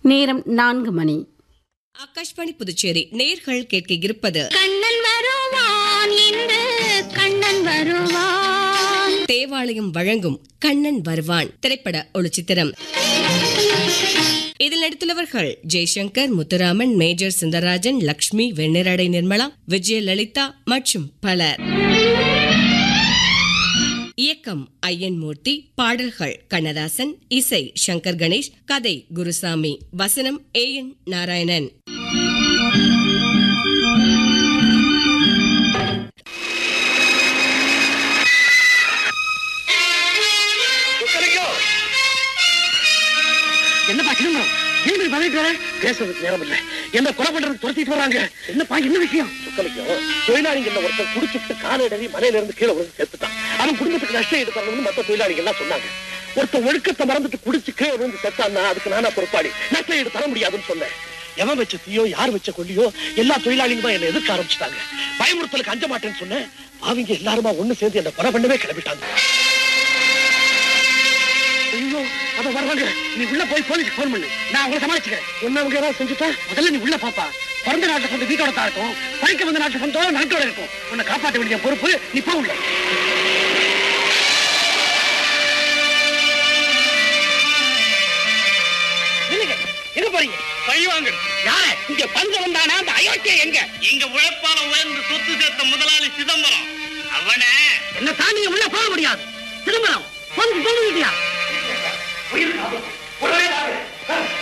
நேரம் நான்கு மணி ஆகாஷ்வாணி புதுச்சேரி நேர்கள் கேட்க இருப்பது கண்ணன் வருவான் இன்று கண்ணன் வருவான் தேவாலயம் வழங்கும் கண்ணன் வருவான் திரைப்பட ஒளிச்சித்திரம் இதில் நடித்துள்ளவர்கள் ஜெய்சங்கர் முத்துராமன் மேஜர் சுந்தரராஜன் லக்ஷ்மி வெண்ணிரடை நிர்மலா விஜயலலிதா மற்றும் பலர் இயக்கம் ஐயன்மூர்த்தி பாடல்கள் கண்ணதாசன் இசை சங்கர் கணேஷ் கதை குருசாமி வசனம் ஏ என் நாராயணன் என்னப்பா சிதம்பரம் ஏன் இப்படி பதவிட்டு வர பேசுறதுக்கு நேரம் இல்ல என்ன கொலை பண்றதுக்கு துரத்திட்டு வராங்க என்னப்பா என்ன விஷயம் சுக்கலிக்கும் தொழிலாளிகள் ஒருத்தன் குடிச்சிட்டு காலடறி மலையில இருந்து கீழே விழுந்து செத்துட்டான் அவன் குடும்பத்துக்கு நஷ்டம் எடுத்து தரணும்னு மத்த தொழிலாளிகள் எல்லாம் சொன்னாங்க ஒருத்தன் ஒழுக்கத்தை மறந்துட்டு குடிச்சு கீழே விழுந்து செத்தான்னா அதுக்கு நானா பொறுப்பாளி நஷ்டம் எடுத்து தர முடியாதுன்னு சொன்னேன் எவன் வச்ச தீயோ யார் வச்ச கொல்லியோ எல்லா தொழிலாளிகளும் என்ன எதிர்க்க ஆரம்பிச்சிட்டாங்க பயமுறுத்தலுக்கு அஞ்ச மாட்டேன்னு சொன்னேன் அவங்க எல்லாருமா ஒண்ணு சேர்ந்து என்ன கொலை பண்ணவே கிளம்பிட்டாங்க ஐயோ அத வர்றாங்க நீ உள்ள போய் போலீஸ்க்கு போன் பண்ணு நான் அவங்களை சமாளிச்சுக்கிறேன் என்ன அவங்க ஏதாவது செஞ்சுட்டா முதல்ல நீ உள்ள பாப்பா பிறந்த நாட்டு சொந்த வீட்டோட தான் இருக்கும் படிக்க வந்த நாட்டு சொந்தோட நாட்டோட இருக்கும் உன்னை காப்பாற்ற வேண்டிய பொறுப்பு நீ போ உள்ள நில்லுங்க. எங்க போறீங்க பழி வாங்க யார இங்க பஞ்ச வந்தானா அந்த அயோக்கிய எங்க இங்க உழைப்பால உயர்ந்து சொத்து சேர்த்த முதலாளி சிதம்பரம் அவனே என்ன தாண்டி நீ உள்ள போக முடியாது திரும்பலாம் போலீஸ் போக முடியா